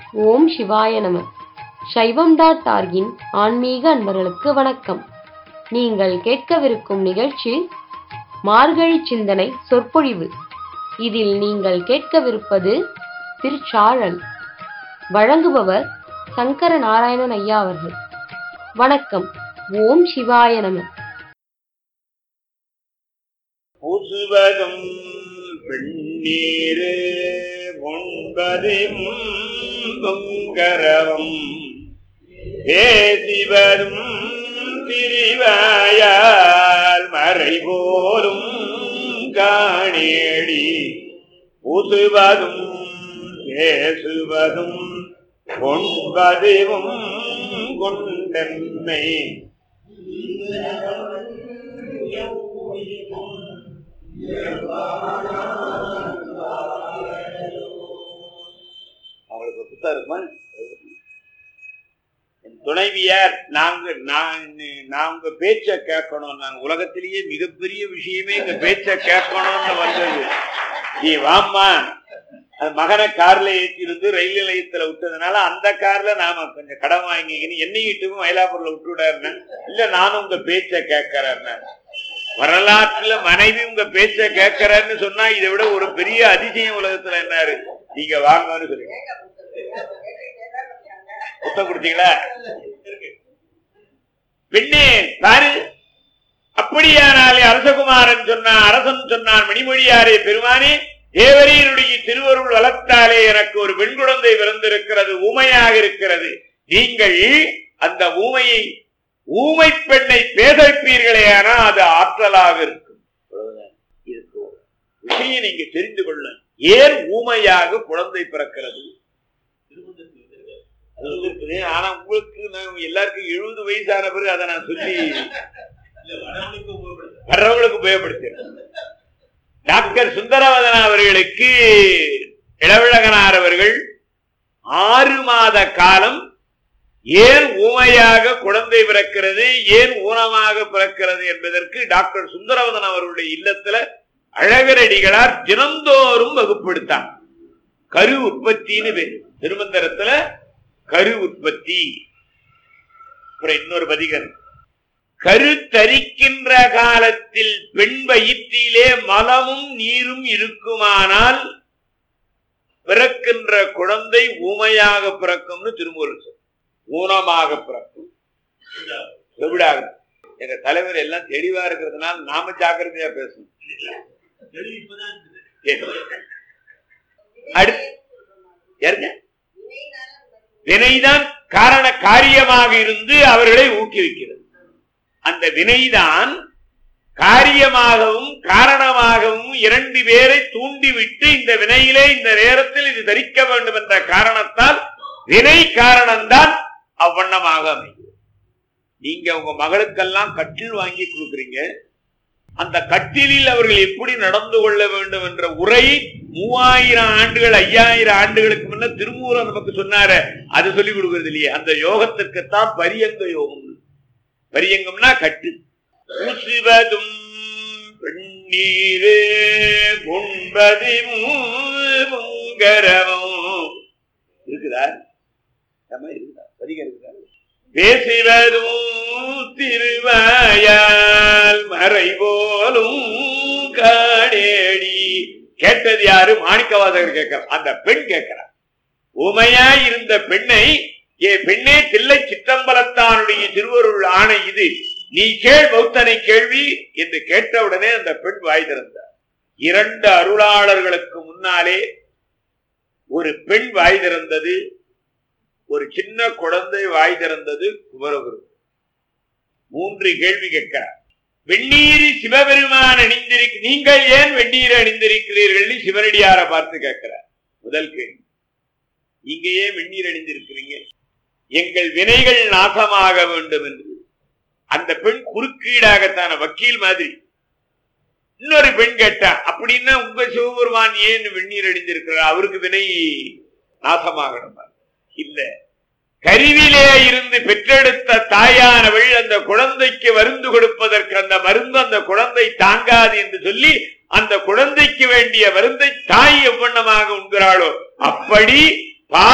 ஓம் சிவாய நம சைவம் டாட் ஆர்கின் ஆன்மீக அன்பர்களுக்கு வணக்கம் நீங்கள் கேட்கவிருக்கும் நிகழ்ச்சி மார்கழி சிந்தனை சொற்பொழிவு இதில் நீங்கள் கேட்கவிருப்பது திருச்சாழல் வழங்குபவர் சங்கர நாராயணன் ஐயா அவர்கள் வணக்கம் ஓம் சிவாய நம புசுவதும் பெண்ணீரு ஒன்பதும் பொங்கரவம் பேசிவரும் திரிவாயால் மறை போலும் காணேடி புசுவதும் பேசுவதும் ஒன்பதும் கொண்டென்னை அவங்களுக்கு புத்தகம் இருக்குமா என் துணைவியார் நாங்க நான் நான் உங்க பேச்ச கேட்கணும் நாங்க உலகத்திலேயே மிகப்பெரிய விஷயமே எங்க பேச்ச கேட்கணும்னு வந்தது நீ வாம்மா அது மகனை கார்ல ஏற்றிருந்து ரயில் நிலையத்துல விட்டதுனால அந்த கார்ல நாம கொஞ்சம் கடன் வாங்கிக்கின்னு என்னையிட்டும் மயிலாப்பூர்ல விட்டு விடாருன்னு இல்ல நானும் உங்க பேச்ச கேட்கறேன்னு வரலாற்றுல மனைவி உங்க பேச்ச கேட்கறேன்னு சொன்னா இதை விட ஒரு பெரிய அதிசயம் உலகத்துல என்னாரு நீங்க வாங்கன்னு சொல்லுங்க புத்தம் கொடுத்தீங்களா பெண்ணே பாரு அப்படியானாலே அரசகுமாரன் சொன்னான் அரசன் சொன்னான் மணிமொழியாரே பெருமானே தேவரீருடைய திருவருள் வளர்த்தாலே எனக்கு ஒரு பெண் குழந்தை பிறந்திருக்கிறது ஊமையாக இருக்கிறது நீங்கள் அந்த ஊமையை ஊமை பெண்ணை பேச வைப்பீர்களே ஆனா அது ஆற்றலாக இருக்கும் அவ்வளவுதான். இதுக்கு ஒரு விஷயம் நீங்க தெரிந்து கொள்ள ஏன் ஊமையாக குழந்தை பிறக்கிறது அது வந்து இருக்குது. ஆனா உங்களுக்கு நான் எல்லாருக்கும் எழுபது வயசான பிறகு அதை நான் சொல்லி வர்றவங்களுக்கு உபயோகப்படுத்துறேன் டாக்டர் சுந்தரவதன் அவர்களுக்கு இளவிழகனார் அவர்கள் ஆறு மாத காலம் ஏன் ஊமையாக குழந்தை பிறக்கிறது ஏன் ஊனமாக பிறக்கிறது என்பதற்கு டாக்டர் சுந்தரவதன் அவர்களுடைய இல்லத்துல அழகரடிகளார் தினந்தோறும் வகுப்படுத்தார் கரு உற்பத்தின்னு பேரு திருமந்திரத்துல கரு உற்பத்தி அப்புறம் இன்னொரு பதிகன் கருத்தரிக்கின்ற காலத்தில் பெண் வயிற்றிலே மலமும் நீரும் இருக்குமானால் பிறக்கின்ற குழந்தை ஊமையாக பிறக்கும்னு திருமூலர் சொல்றார். ஊனமாக பிறக்கும் எப்படியாக எங்க தலைவர் எல்லாம் தெளிவா இருக்கிறதுனால நாம ஜாக்கிரதையா பேசணும் சரி. அடுத்து யாருங்க வினைதான் காரண காரியமாக இருந்து அவர்களை ஊக்குவிக்கிறது அந்த வினைதான் காரியமாகவும் காரணமாகவும் இரண்டு பேரை தூண்டிவிட்டு இந்த வினையிலே இந்த நேரத்தில் இது தரிக்க வேண்டும் என்ற காரணத்தால் வினை காரணம்தான் அவ்வண்ணமாக அமையும் நீங்க உங்க மகளுக்கெல்லாம் கட்டில் வாங்கி கொடுக்குறீங்க அந்த கட்டிலில் அவர்கள் எப்படி நடந்து கொள்ள வேண்டும் என்ற உரை மூவாயிரம் ஆண்டுகள் ஐயாயிரம் ஆண்டுகளுக்கு முன்ன திருமூலம் நமக்கு சொன்னார அது சொல்லி கொடுக்கறது இல்லையே அந்த யோகத்திற்குத்தான் பரியங்க யோகம் பரியங்கம்னா கட்டு பூசுவதும் பெண்ணீரே உண்பதும் முங்கரமும் இருக்குதா ஆமா, இருக்குதா பதிகம் இருக்குதா பேசுவதும் திருவாயால் மறை போலும் காடேடி கேட்டது யாரு மாணிக்கவாதகர் கேட்கிறார் அந்த பெண் கேட்கிறார் உமையாய் இருந்த பெண்ணை ஏ பெண்ணே தில்லை சிற்றம்பலத்தானுடைய திருவருள் ஆணை இது நீ கேள் பௌத்தனை கேள்வி என்று கேட்டவுடனே அந்த பெண் வாய் திறந்தார் இரண்டு அருளாளர்களுக்கு முன்னாலே ஒரு பெண் வாய் திறந்தது ஒரு சின்ன குழந்தை வாய் திறந்தது குமரகுரு மூன்று கேள்வி கேட்கிறார் வெந்நீர் சிவபெருமான் அணிந்திருக்க நீங்கள் ஏன் வெந்நீர் அணிந்திருக்கிறீர்கள் சிவனடியார பார்த்து கேட்கிறார் முதல் கேள்வி நீங்க ஏன் வெந்நீர் அணிந்திருக்கிறீங்க எங்கள் வினைகள் நாசமாக வேண்டும் என்று அந்த பெண் குறுக்கீடாகத்தான வக்கீல் மாதிரி இன்னொரு பெண் கேட்டா அப்படின்னா உங்க சிவபெருமான் ஏன் வெந்நீர் அணிந்திருக்கிறார் அவருக்கு வினை நாசமாகணும் இல்ல கருவிலே இருந்து பெற்றெடுத்த தாயானவள் அந்த குழந்தைக்கு மருந்து கொடுப்பதற்கு அந்த மருந்து அந்த குழந்தை தாங்காது என்று சொல்லி அந்த குழந்தைக்கு வேண்டிய மருந்தை தாய் எவ்வண்ணமாக உண்கிறாளோ அப்படி பாலும்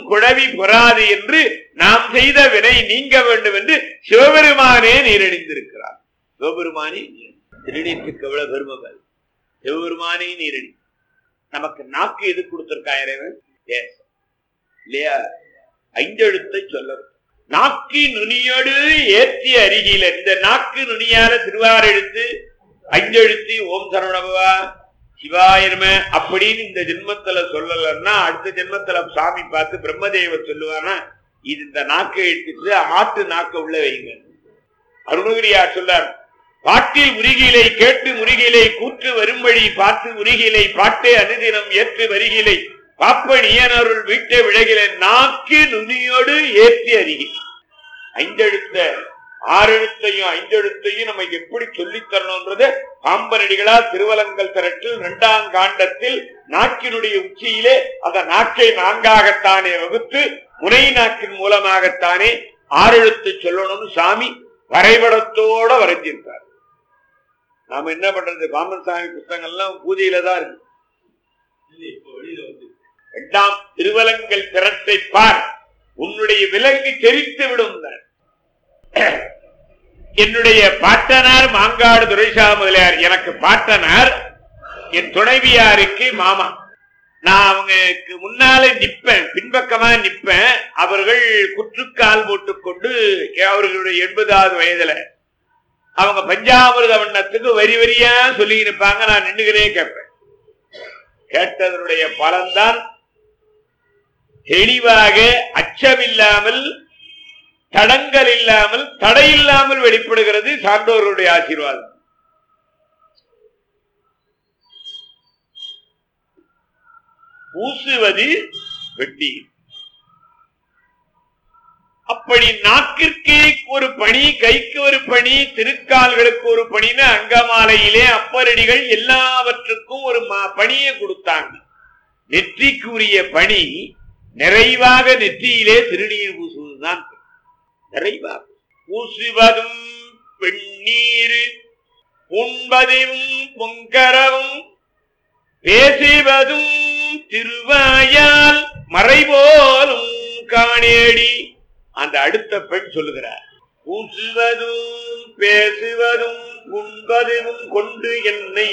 குழவி பொறாது என்று நாம் செய்த வினை நீங்க வேண்டும் என்று சிவபெருமானே நீரணிந்திருக்கிறார் சிவபெருமானே திருநீற்றுக்கு எவ்வளவு பெருமை பாரு. சிவபெருமானே நீரணி நமக்கு நாக்கு எது கொடுத்திருக்கா இறைவன் தேசம் இல்லையா ஐந்தெழுத்தை சொல்ல நாக்கு நுனியோடு ஏற்றி அருகில இந்த நாக்கு நுனியால திருவார் எழுத்து அஞ்செழுத்து ஓம் சரவணபவா சிவாயிரம அப்படின்னு இந்த ஜென்மத்துல சொல்லலன்னா அடுத்த ஜென்மத்துல சாமி பார்த்து பிரம்மதேவர் சொல்லுவானா இது இந்த நாக்கை எடுத்துட்டு ஆட்டு நாக்க உள்ள வைங்க அருணகிரியார் சொல்லார் பாட்டில் உருகிலை கேட்டு முருகிலை கூற்று வரும்படி பார்த்து உருகிலை பாட்டே அனுதினம் ஏற்று வருகிலை பாப்பனியனருள் வீட்டை விலகில நாக்கு நுனியோடு ஏற்றி அருகி ஐந்தெழுத்த ஆறெழுத்தையும் ஐந்தெழுத்தையும் நமக்கு எப்படி சொல்லித் தரணும்ன்றது பாம்பனடிகளா திருவலங்கல் திரட்டில் இரண்டாம் காண்டத்தில் நாக்கினுடைய உச்சியிலே அந்த நாக்கை நான்காகத்தானே வகுத்து முனை நாக்கின் மூலமாகத்தானே ஆறெழுத்து சொல்லணும்னு சாமி வரைபடத்தோட வரைஞ்சிருக்கார் நாம என்ன பண்றது பாம்பன் சாமி புத்தகங்கள்லாம் பூஜையில தான் இருக்கு இரண்டாம் திருவலங்கல் திரட்டை பார் உன்னுடைய விலங்கு தெரித்து விடும் என்னுடைய பாட்டனார் மாங்காடு துரைசா முதலியார் எனக்கு பாட்டனார் என் துணைவியாருக்கு மாமா நான் அவங்களுக்கு முன்னாலே நிப்பேன் பின்பக்கமா நிப்பேன் அவர்கள் குற்றுக்கால் போட்டுக்கொண்டு அவர்களுடைய எண்பதாவது வயதுல அவங்க பஞ்சாமிரத வண்ணத்துக்கு வரி வரியா சொல்லி இருப்பாங்க நான் நின்னுகிறே கேட்பேன் கேட்டதனுடைய பலன்தான் தெளிவாக அச்சமில்லாமல் தடங்கள் இல்லாமல் தடை இல்லாமல் வெளிப்படுகிறது சான்றோர்களுடைய ஆசீர்வாதம் பூசுவது வெட்டி அப்படி நாக்கிற்கே ஒரு பணி கைக்கு ஒரு பணி திருக்கால்களுக்கு ஒரு பணின்னு அங்கமாலையிலே அப்பரடிகள் எல்லாவற்றுக்கும் ஒரு ம- பணியை கொடுத்தாங்க நெற்றிக்கு உரிய பணி நிறைவாக நெற்றியிலே திருநீர் பூசுவதுதான் நிறைவாக பூசுவதும் வெண்ணீர் உண்பதும் பொங்கரவும் பேசுவதும் திருவாயால் மறைபோலும் காணேடி அந்த அடுத்த பெண் சொல்லுகிறார் பூசுவதும் பேசுவதும் உண்பதும் கொண்டு என்னை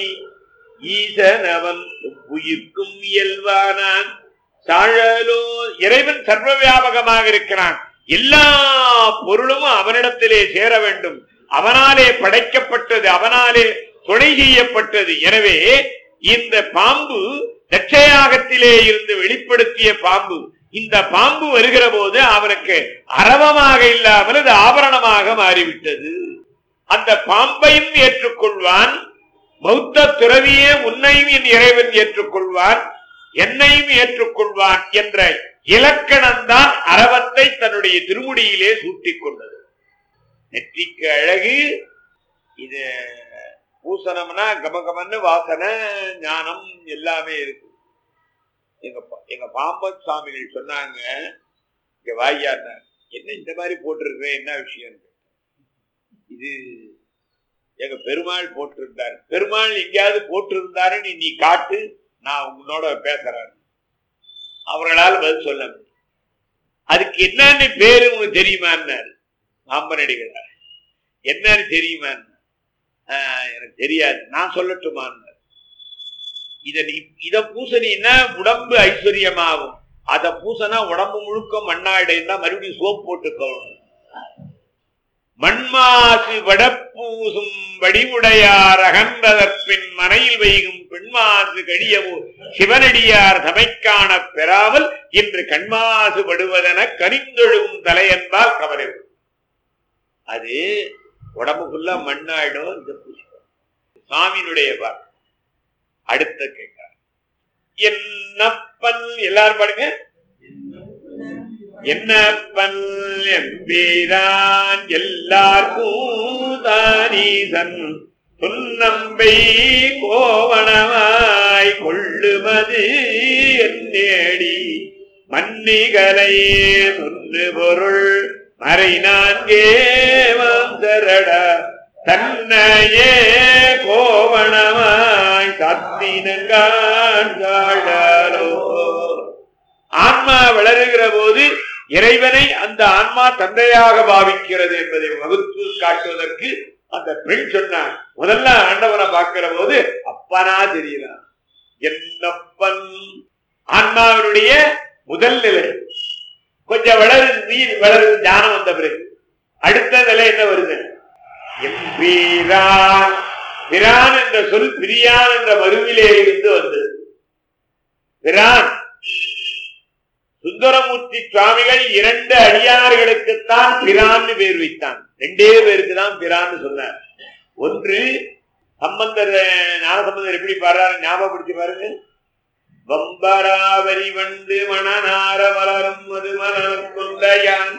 ஈசனவன் உயிர்க்கும் இயல்பானான் சாழலோ இறைவன் சர்வ வியாபகமாக இருக்கிறான் எல்லா பொருளும் அவனிடத்திலே சேர வேண்டும் அவனாலே படைக்கப்பட்டது அவனாலே துணை செய்யப்பட்டது எனவே இந்த பாம்பு தட்சயாகத்திலே இருந்து வெளிப்படுத்திய பாம்பு இந்த பாம்பு வருகிற போது அவனுக்கு அரவமாக இல்லாமல் அது ஆபரணமாக மாறிவிட்டது அந்த பாம்பையும் ஏற்றுக்கொள்வான் பௌத்த துறவியே உன்னையும் என் இறைவன் ஏற்றுக்கொள்வான் என்னையும் ஏற்றுக்கொள்வான் என்ற இலக்கணம்தான் அரவத்தை தன்னுடைய திருமுடியிலே சூட்டிக் கொண்டது நெற்றிக்கு அழகு இது பூசணம்னா கமகமன்னு வாசனை ஞானம் எல்லாமே இருக்கு எங்க பா- எங்க பாம்பன் சுவாமிகள் சொன்னாங்க இங்க வாய்யார் என்ன இந்த மாதிரி போட்டிருக்க என்ன விஷயம் இது எங்க பெருமாள் போட்டிருந்தார் பெருமாள் எங்கேயாவது போட்டிருந்தாருன்னு நீ காட்டு நான் உன்னோட பேசுறேன் அவர்களால் பதில் சொல்ல முடியும். அதுக்கு என்னன்னு பேரு உனக்கு தெரியுமான்னாரு பாம்பனடிகளார் என்னன்னு தெரியுமா எனக்கு தெரியாது நான் சொல்லட்டுமான்னாரு இத நீ இத பூசணின்னா உடம்பு ஐஸ்வர்யமாகும் அத பூசனா உடம்பு முழுக்க மண்ணாடைன்னா மறுபடியும் சோப் போட்டுக்கணும் மண்மாசு வடப்பூசும் வடிவுடையார் அகன்றதற்பின் மனையில் வைகும் பெண்மாசு கடியவோ சிவனடியார் தமைக்காண பெறாமல் இன்று கண்மாசு படுவதென கனிந்தொழும் தலையன்பால் கவலை அது உடம்புக்குள்ள மண்ணாயிடும் இந்த பூசிக்கும் சாமியினுடைய வாக்கு அடுத்த கேட்கிறார் என்னப்பன் எல்லாரும் பாடுங்க என்னப்பன் எம்பீரான் எல்லார்க்கும் தானீசன் துன்னம்பை கோவணமாய் கொள்ளுமது என்னேடி மன்னிகளை முன்னு பொருள் மறை நான்கே வந்தரட தன்னையே கோவணமாய் சத்தினங்காண்டோ ஆன்மா வளருகிற போது இறைவனை அந்த ஆன்மா தந்தையாக பாவிக்கிறது என்பதை வகுத்து காட்டுவதற்கு அந்த பெண் சொன்னார் முதல்ல ஆண்டவனை பார்க்கிற போது அப்பனா தெரியலாம் என்னப்பன் ஆன்மாவினுடைய முதல் நிலை கொஞ்சம் வளருது நீர் வளருது ஞானம் வந்த பிறகு அடுத்த நிலை என்ன வருது எம்பீரான் பிரான் என்ற சொல் பிரியான் என்ற மருவிலே இருந்து வந்தது பிரான் சுந்தரமூர்த்தி சுவாமிகள் இரண்டு அடியார்களுக்குத்தான் பிரான்னு பேர் வைத்தான் ரெண்டே பேருக்கு தான் பிரான்னு சொன்னார் ஒன்று சம்பந்தர் ஞானசம்பந்தர் எப்படி பாடுறாரு ஞாபகப்படுத்தி பாருங்க வம்பராவரி வண்டு மணநார மலரும் மது மலர் கொண்டையான்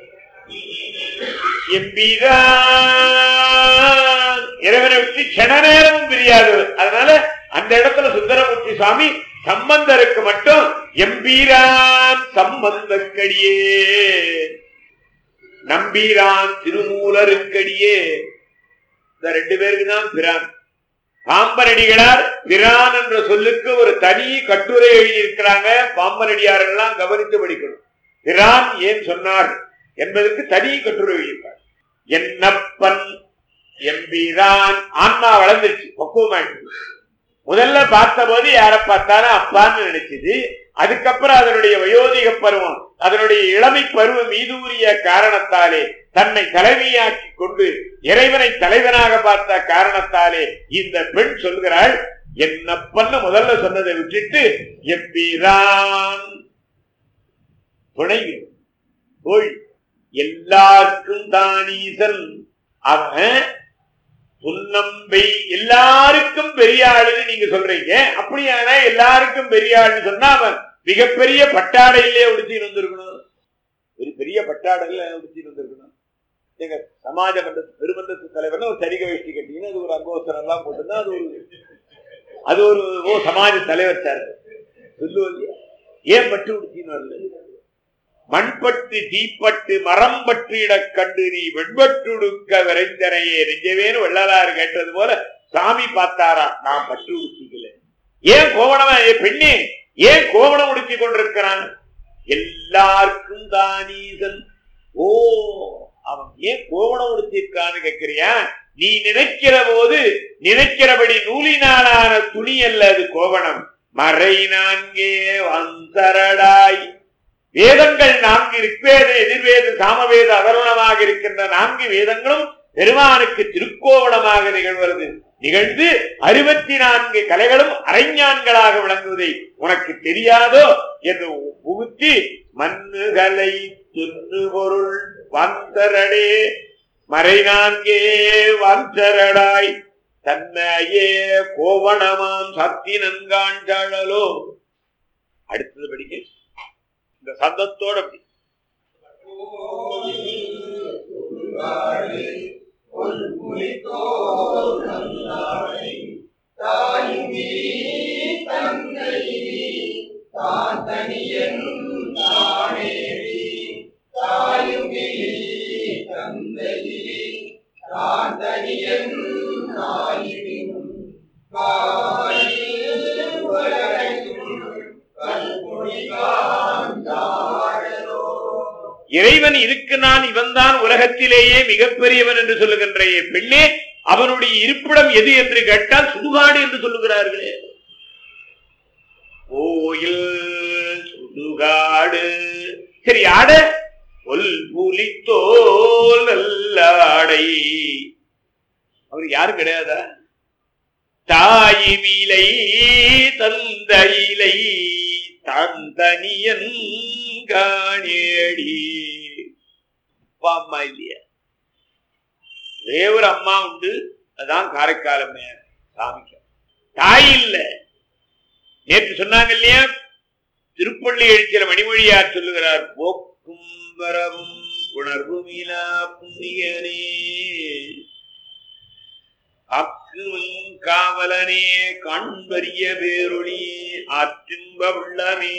எம்பிரான் இறைவனை விட்டு கெட நேரமும் பிரியாது அதனால அந்த இடத்துல சுந்தரமூர்த்தி சுவாமி சம்பந்தருக்கு மட்டும் எம்பீரான் சம்பந்தக்கடியே நம்பீரான் திருமூலருக்கடியே இந்த ரெண்டு பேருக்கு தான் பிரான் பாம்பனடிகளார் பிரான் என்ற சொல்லுக்கு ஒரு தனி கட்டுரை எழுதியிருக்கிறாங்க பாம்பனடியாரெல்லாம் கவனித்து படிக்கணும் பிரான் ஏன் சொன்னார் என்பதற்கு தனி கட்டுரை எழுதியிருக்கார் என்னப்பன் எம்பிரான் ஆன்மா வளர்ந்துருச்சு பக்குவமாயிடுச்சு முதல்ல பார்த்தபோது யாரை பார்த்தாலும் அப்பான்னு நினைச்சது அதுக்கப்புறம் அதனுடைய வயோதிக பருவம் அதனுடைய இளமை பருவம் மீதூரிய காரணத்தாலே தன்னை தலைவியாக்கி கொண்டு இறைவனை தலைவனாக பார்த்த காரணத்தாலே இந்த பெண் சொல்கிறாள் என்னப்பன்னு முதல்ல சொன்னதை விட்டுட்டு எம்பிரான் துணைவி தோழி எல்லாருக்கும் தானீசன் அவன் துன்னம்பை எல்லாருக்கும் பெரிய ஆளுன்னு நீங்க சொல்றீங்க அப்படியானா எல்லாருக்கும் பெரிய ஆளுன்னு சொன்னா அவன் மிகப்பெரிய பட்டாடையிலே உடுத்தின்னு வந்திருக்கணும் ஒரு பெரிய பட்டாடையில உடுத்தின்னு வந்திருக்கணும் எங்க சமாஜ மன்ற பெருமன்றத்து தலைவர்னு ஒரு சரிக வேஷ்டி கட்டிங்கன்னு அது ஒரு அங்கோஸ்தரம் எல்லாம் போட்டுன்னா அது ஒரு அது ஒரு ஓ சமாஜ தலைவர் சார் சொல்லுவோம் இல்லையா ஏன் பட்டு உடுத்தின்னு வரல மண்பட்டு தீப்பட்டு மரம் பற்றிடக் கண்டு நீ வெண்பட்டுடுக்க விரைந்தனையே நெஞ்சவேன்னு வெள்ளலாறு கேட்டது போல சாமி பார்த்தாரா நான் பட்டு உடுத்திக்கல ஏன் கோவணமா ஏ பெண்ணே ஏன் கோவணம் உடுத்தி கொண்டிருக்கிறான் எல்லாருக்கும் தானீசன் ஓ அவன் ஏன் கோவணம் உடுத்திருக்கான்னு கேட்கிறியா நீ நினைக்கிற போது நினைக்கிறபடி நூலினாலான துணி அல்ல அது கோவணம் மறை நான்கே வந்தரடாய் வேதங்கள் நான்கு ரிக்வேத எதிர்வேத சாமவேத அதர்வனமாக இருக்கின்ற நான்கு வேதங்களும் பெருமானுக்கு திருக்கோவணமாக நிகழ்வது நிகழ்ந்து அறுபத்தி நான்கு கலைகளும் அரைஞான்களாக விளங்குவதை உனக்கு தெரியாதோ என்று புகுத்தி மண்ணுகளை துண்ணு பொருள் வந்தரடே மறை நான்கே வந்தரடாய் தன்னையே கோவணமாம் சக்தி நன்காண்டாளோ அடுத்தது படிக்க இந்த சந்தத்தோட அப்படி இறைவன் இருக்கிறான் இவன்தான் உலகத்திலேயே மிகப்பெரியவன் என்று சொல்லுகின்ற என் பெண்ணே அவனுடைய இருப்பிடம் எது என்று கேட்டால் சுடுகாடு என்று சொல்லுகிறார்களே கோயில் சுடுகாடு சரி ஆட ஒல் புலித்தோல் நல்லாடை அவர் யாரும் கிடையாதா தாயிமிலை தந்தையிலை தந்தனியன் காணேடி அப்பா அம்மா இல்லையா ஒரே ஒரு அம்மா உண்டு அதான் காரைக்கால் அம்மையார் சாமிக்கு தாய் இல்ல நேற்று சொன்னாங்க இல்லையா திருப்பள்ளி எழுச்சியில மணிமொழியார் சொல்லுகிறார் போக்கும் வரவும் உணர்வுமிலா புண்ணியனே காக்குவன் காவலனே காண்பரிய பேரொளி ஆற்றின்ப உள்ளமே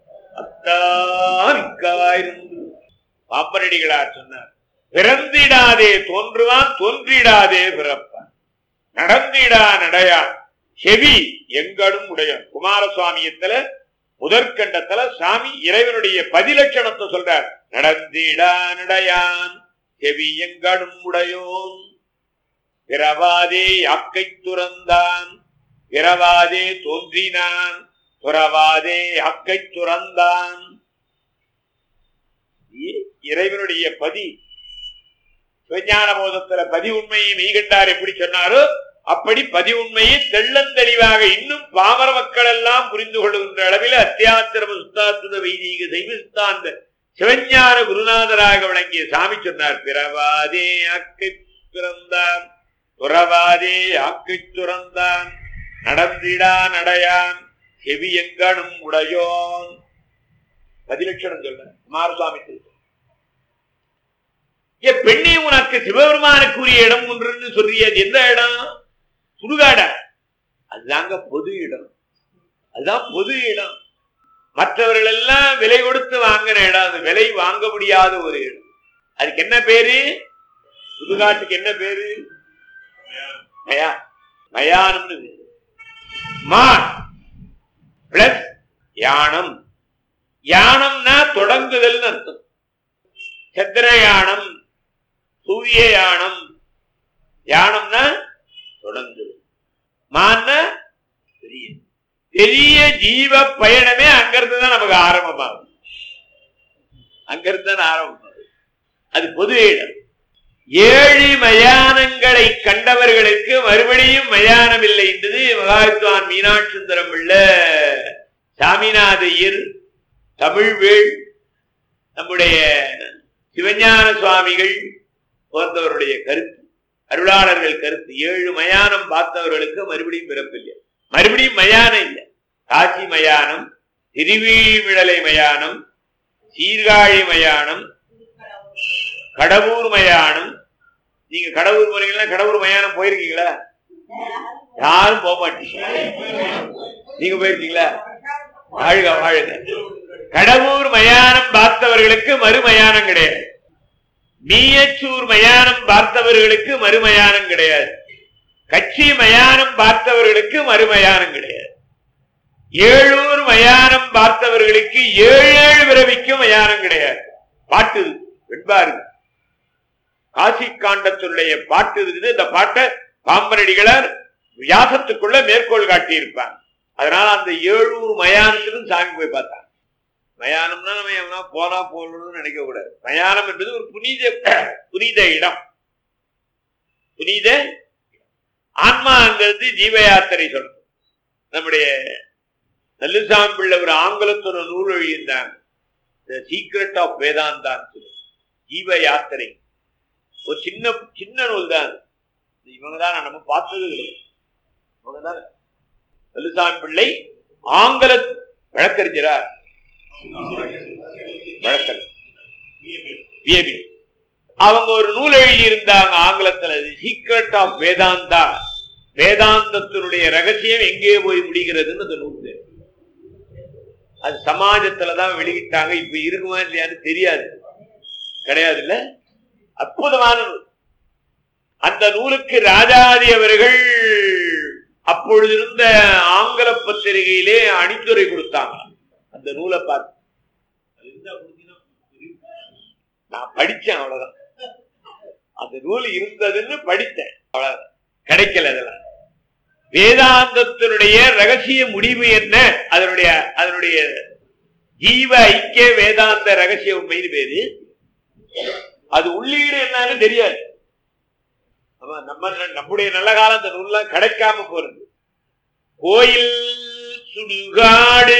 அத்தாமிக்காயிருந்து பாப்பரடிகளார் சொன்னார் பிறந்திடாதே தோன்றுவான் தோன்றிடாதே பிறப்பான் நடந்திடா நடையான் செவி எங்கடும் உடையன் குமாரசுவாமியத்துல முதற்கண்டத்துல சாமி இறைவனுடைய பதிலட்சணத்தை சொல்றார் நடந்திடா நடையான் செவியங்கடும் உடையோன் பிறவாதே அக்கை துறந்தான் பிறவாதே தோன்றினான் துறவாதே அக்கை துறந்தான் இ- இறைவனுடைய பதி சிவஞான போதத்துல பதி உண்மையை மெய்கண்டார் எப்படி சொன்னாரோ அப்படி பதி உண்மையை தெள்ளந்தெளிவாக இன்னும் பாமர மக்கள் எல்லாம் புரிந்து கொள்ளுகின்ற அளவில் அத்தியாத்திரம சுத்தாத்துத வைதீக தெய்வ சித்தாந்த சிவஞான குருநாதராக விளங்கிய சாமி சொன்னார் பிறவாதே அக்கை பிறந்தான் துறவாதே ஆக்கை துறந்தான் நடந்திடா நடையான் செவி எங்கனும் உடையோன் பதிலட்சணம் சொல்ற குமாரசுவாமி திருத்தம். ஏ பெண்ணே உனக்கு சிவபெருமானுக்குரிய இடம் ஒன்றுன்னு சொல்றிய அது எந்த இடம் சுடுகாடா அதுதாங்க பொது இடம் அதுதான் பொது இடம் மற்றவர்கள் எல்லாம் விலை கொடுத்து வாங்கின இடம் அது விலை வாங்க முடியாத ஒரு இடம் அதுக்கு என்ன பேரு சுடுகாட்டுக்கு என்ன பேரு மயா மயானம்னு பேரு. மான் பிளஸ் யானம் யானம்னா தொடங்குதல்னு அர்த்தம் சந்திர யானம் சூரிய யானம் யானம்னா தொடங்குதல் மான்னா பெரிய பெரிய ஜீவ பயணமே அங்கிருந்து தான் நமக்கு ஆரம்பமாகும் அங்கிருந்து தான் ஆரம்பமாகும் அது பொது இடம் ஏழு மயானங்களை கண்டவர்களுக்கு மறுபடியும் மயானம் இல்லை என்றது மகாவித்வான் மீனாட்சி சுந்தரம் உள்ள சாமிநாதையர் தமிழ்வேள் நம்முடைய சிவஞான சுவாமிகள் போன்றவருடைய கருத்து அருளாளர்கள் கருத்து ஏழு மயானம் பார்த்தவர்களுக்கு மறுபடியும் பிறப்பில்லை மறுபடியும் மயானம் இல்லை காசி மயானம் திருவிழிமிழலை மயானம் சீர்காழி மயானம் கடவுர் மயானம் நீங்க கடவுர் போறீங்களா கடவுர் மயானம் போயிருக்கீங்களா யாரும் போக மாட்டீங்க நீங்க போயிருக்கீங்களா வாழ்க வாழ்க கடவுர் மயானம் பார்த்தவர்களுக்கு மறுமயானம் கிடையாது மீயச்சூர் மயானம் பார்த்தவர்களுக்கு மறுமயானம் கிடையாது கட்சி மயானம் பார்த்தவர்களுக்கு மறுமயானம் கிடையாது ஏழூர் மயானம் பார்த்தவர்களுக்கு ஏழு ஏழு பிறவிக்கும் மயானம் கிடையாது பாட்டு இது. வெண்பாரு காசி காண்டத்துடைய பாட்டு இருக்குது இந்த பாட்டை பாம்பனடிகளார் வியாசத்துக்குள்ள மேற்கோள் காட்டி இருப்பாங்க அதனால அந்த ஏழூர் மயானத்துக்கும் சாமி போய் பார்த்தாங்க மயானம்னா நம்ம எவனா போனா போகணும்னு நினைக்க கூடாது மயானம் என்பது ஒரு புனித புனித இடம் புனித ஆன்மாங்கிறது ஜீவ யாத்திரை சொல்றது நம்முடைய நல்லுசாமி பிள்ளை ஒரு ஆங்கிலத்தோட நூல் எழுதியிருந்தாங்க த சீக்ரெட் ஆஃப் வேதாந்தான் ஜீவ யாத்திரை ஒரு சின்ன சின்ன நூல் தான் இவங்க தான் நம்ம பார்த்தது கிடையாது இவங்க தான் நல்லுசாமி பிள்ளை ஆங்கில வழக்கறிஞரார் வழக்கறிஞர் விஏபி அவங்க ஒரு நூல் எழுதி இருந்தாங்க ஆங்கிலத்துல சீக்ரெட் ஆஃப் வேதாந்தா வேதாந்தத்தினுடைய ரகசியம் எங்கே போய் முடிகிறதுன்னு அந்த நூல் பேரு. அது சமாஜத்துலதான் வெளியிட்டாங்க இப்ப இருக்குமா இல்லையான்னு தெரியாது கிடையாது இல்ல அற்புதமான நூல் அந்த நூலுக்கு ராஜாதி அவர்கள் அப்பொழுது இருந்த ஆங்கில பத்திரிகையிலே அணிந்துரை கொடுத்தாங்க அந்த நூலை பார்த்து அது இருந்தா கொடுத்தீங்கன்னா நான் படிச்சேன் அவ்வளவுதான் அந்த நூல் இருந்ததுன்னு படித்தேன் அவ்வளவுதான் கிடைக்கல அதெல்லாம் வேதாந்தத்தினுடைய ரகசிய முடிவு என்ன அதனுடைய அதனுடைய ஜீவ ஐக்கிய வேதாந்த ரகசிய உண்மைன்னு பேரு அது உள்ளீடு என்னன்னு தெரியாது ஆமா, நம்ம நம்முடைய நல்ல காலம் அந்த நூல்லாம் கிடைக்காம போறது கோயில் சுடுகாடு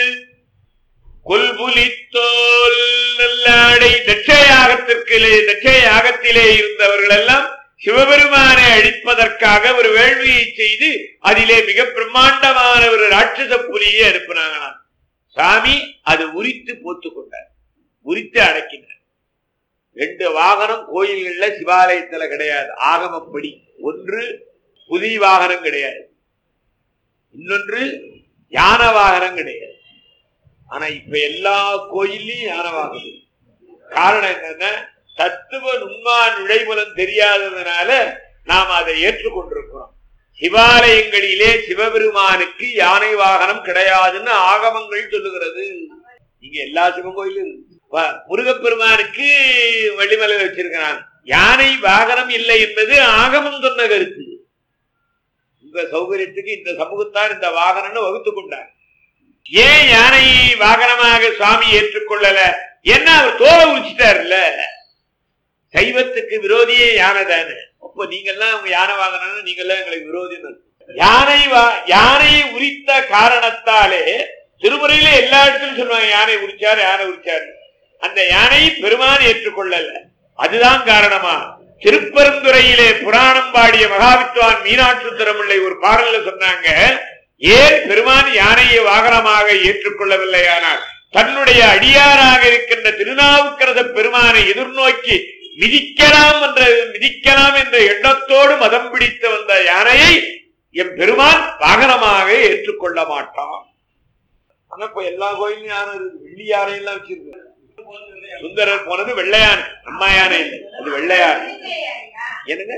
கொல்புலித்தோல் நல்லாடை தட்சயாகத்திற்கிலே தட்சயாகத்திலே இருந்தவர்கள் எல்லாம் சிவபெருமானை அழிப்பதற்காக ஒரு வேள்வியை செய்து அதிலே மிக பிரம்மாண்டமான ஒரு ராட்சச புலியை அனுப்பினாங்களாம் சாமி அது உரித்து போத்து கொண்டார் உரித்து அடக்கினார் ரெண்டு வாகனம் கோயில்கள்ல சிவாலயத்துல கிடையாது ஆகமப்படி ஒன்று புலி வாகனம் கிடையாது இன்னொன்று யான வாகனம் கிடையாது ஆனா இப்ப எல்லா கோயில்லையும் யான வாகனம் காரணம் என்னன்னா தத்துவ நுண்மா நுழைமுலம் தெரியாததுனால நாம் அதை ஏற்றுக்கொண்டிருக்கிறோம் சிவாலயங்களிலே சிவபெருமானுக்கு யானை வாகனம் கிடையாதுன்னு ஆகமங்கள் சொல்லுகிறது இங்க எல்லா சிவன் கோயிலும் இருக்கு. வ- முருகப்பெருமானுக்கு வள்ளிமலை வச்சிருக்கிறான் யானை வாகனம் இல்லை என்பது ஆகமம் சொன்ன கருத்து உங்க சௌகரியத்துக்கு இந்த சமூகத்தார் இந்த வாகனம்னு வகுத்து கொண்டார் ஏன் யானை வாகனமாக சுவாமி ஏற்றுக்கொள்ளல என்ன அவர் தோலை உரிச்சிட்டாருல்ல சைவத்துக்கு விரோதியே யானை தானே அப்ப நீங்கெல்லாம் உங்க யானை வாகனம் நீங்கெல்லாம் எங்களுக்கு விரோதின்னு அர்த்தம். யானை வா- யானையை உரித்த காரணத்தாலே திருமுறையில எல்லா இடத்துலயும் சொல்லுவாங்க யானை உரிச்சார் யானை உரிச்சார் அந்த யானையை பெருமான் ஏற்றுக்கொள்ளல அதுதான் காரணமா திருப்பெருந்துறையிலே புராணம் பாடிய மகாவித்வான் மீனாட்சி திறமில்லை ஒரு பாடல்ல சொன்னாங்க ஏன் பெருமான் யானையை வாகனமாக ஏற்றுக்கொள்ளவில்லையானால் தன்னுடைய அடியாராக இருக்கின்ற திருநாவுக்கரச பெருமானை எதிர்நோக்கி மிதிக்கலாம் என்ற மிதிக்கலாம் என்ற எண்ணத்தோடு மதம் பிடித்து வந்த யானையை எம் பெருமான் வாகனமாக ஏற்றுக்கொள்ள மாட்டான் ஆனா இப்ப எல்லா கோயிலும் யானை இருக்கு வெள்ளி யானை எல்லாம் வச்சிருக்கு சுந்தரர் போனது வெள்ளை யானை அம்மா யானை இல்லை அது வெள்ளை யானை என்னங்க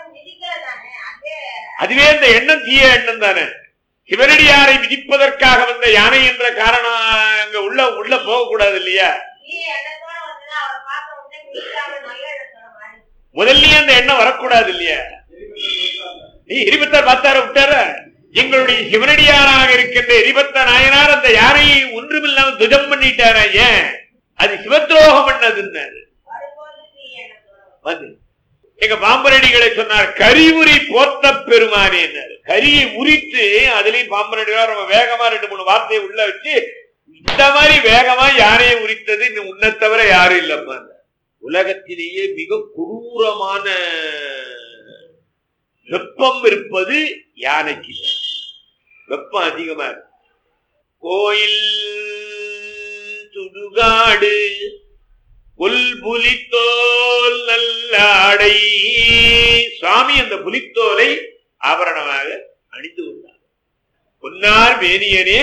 அதுவே இந்த எண்ணம் தீய எண்ணம் தானே சிவனடியாரை மிதிப்பதற்காக வந்த யானை என்ற காரணம் அங்க உள்ள உள்ள போக கூடாது இல்லையா முதல்லயே அந்த எண்ணம் வரக்கூடாது இல்லையா நீ எரிபத்தார் பார்த்தார விட்டார எங்களுடைய சிவனடியாராக இருக்கின்ற எரிபத்த நாயனார் அந்த யானையை ஒன்றுமில்லாம துஜம் பண்ணிட்டாரா ஏன் அது சிவத்ரோகம் பண்ணதுன்னு வந்து எங்க பாம்பரடிகளை சொன்னார் கரிவுரி போர்த்த பெருமானே கரியை உரித்து அதுலயும் பாம்பரடிகளா ரொம்ப வேகமா ரெண்டு மூணு வார்த்தையை உள்ள வச்சு இந்த மாதிரி வேகமா யானையை உரித்தது இன்னும் உன்னை தவிர யாரும் இல்லம்மா உலகத்திலேயே மிக கொடூரமான வெப்பம் இருப்பது யானைக்கு வெப்பம் அதிகமா இருக்கு கோயில் சுடுகாடு புல் புலித்தோல் நல்லாடை சுவாமி அந்த புலித்தோலை ஆபரணமாக அணிந்து கொண்டார் பொன்னார் வேணியனே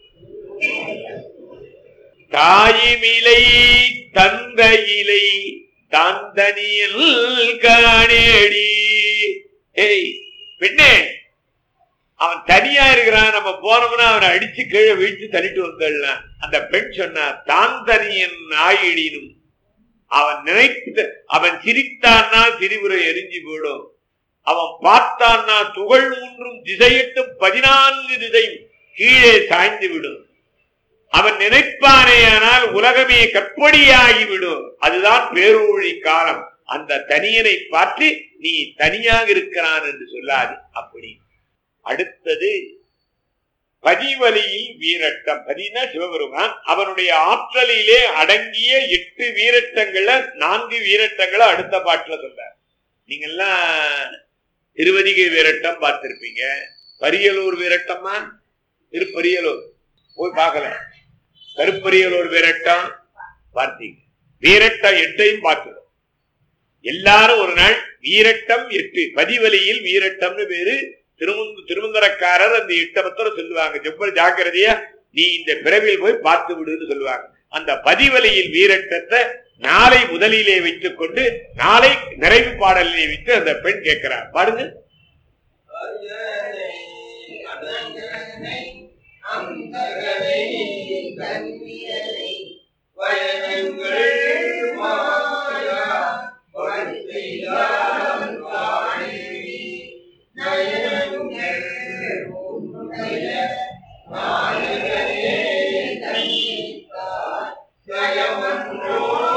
தாயிமிலை தந்த இலை தாந்தனியில் காணேடி ஏய் பெண்ணே அவன் தனியா இருக்கிறான் நம்ம போனோம்னா அவனை அடிச்சு கீழே வீழ்த்து தள்ளிட்டு வந்துடலாம் அந்த பெண் சொன்னா தான் தனியன் ஆயிடினும் அவன் நினைத்த அவன் சிரித்தான்னா திரிபுரை எரிஞ்சு போயிடும் அவன் பார்த்தான்னா துகள் மூன்றும் திசையிட்டும் பதினான்கு திசை கீழே சாய்ந்து விடும் அவன் நினைப்பானேயானால் உலகமே கற்படியாகிவிடும் அதுதான் பேரூழி காலம் அந்த தனியனை பார்த்து நீ தனியாக இருக்கிறான் என்று சொல்லாது அப்படி அடுத்தது பதிவலியில் வீரட்டம் பதினா சிவபெருமான் அவனுடைய ஆற்றலிலே அடங்கிய எட்டு வீரட்டங்களை நான்கு வீரட்டங்களை அடுத்த பாட்டுல சொல்றார் நீங்க எல்லாம் திருவதிகை வீரட்டம் பார்த்திருப்பீங்க பரியலூர் வீரட்டமா திருப்பரியலூர் போய் பார்க்கல கருப்பரியலூர் வீரட்டம் பார்த்தீங்க வீரட்டம் எட்டையும் பார்க்கிறோம் எல்லாரும் ஒரு நாள் வீரட்டம் எட்டு பதிவலியில் வீரட்டம்னு பேரு திருமந்த திருமந்தரக்காரர் அந்த எட்டமத்தோட சொல்லுவாங்க செவ்வல் ஜாக்கிரதையா நீ இந்த பிறவியில் போய் பார்த்து விடுன்னு சொல்லுவாங்க அந்த பதிவலியில் வீரட்டத்தை நாளை முதலிலே வைத்துக் கொண்டு நாளை நிறைவு பாடலிலே வைத்து அந்த பெண் கேட்கிறார் பாருங்க ஜெயமன்றோ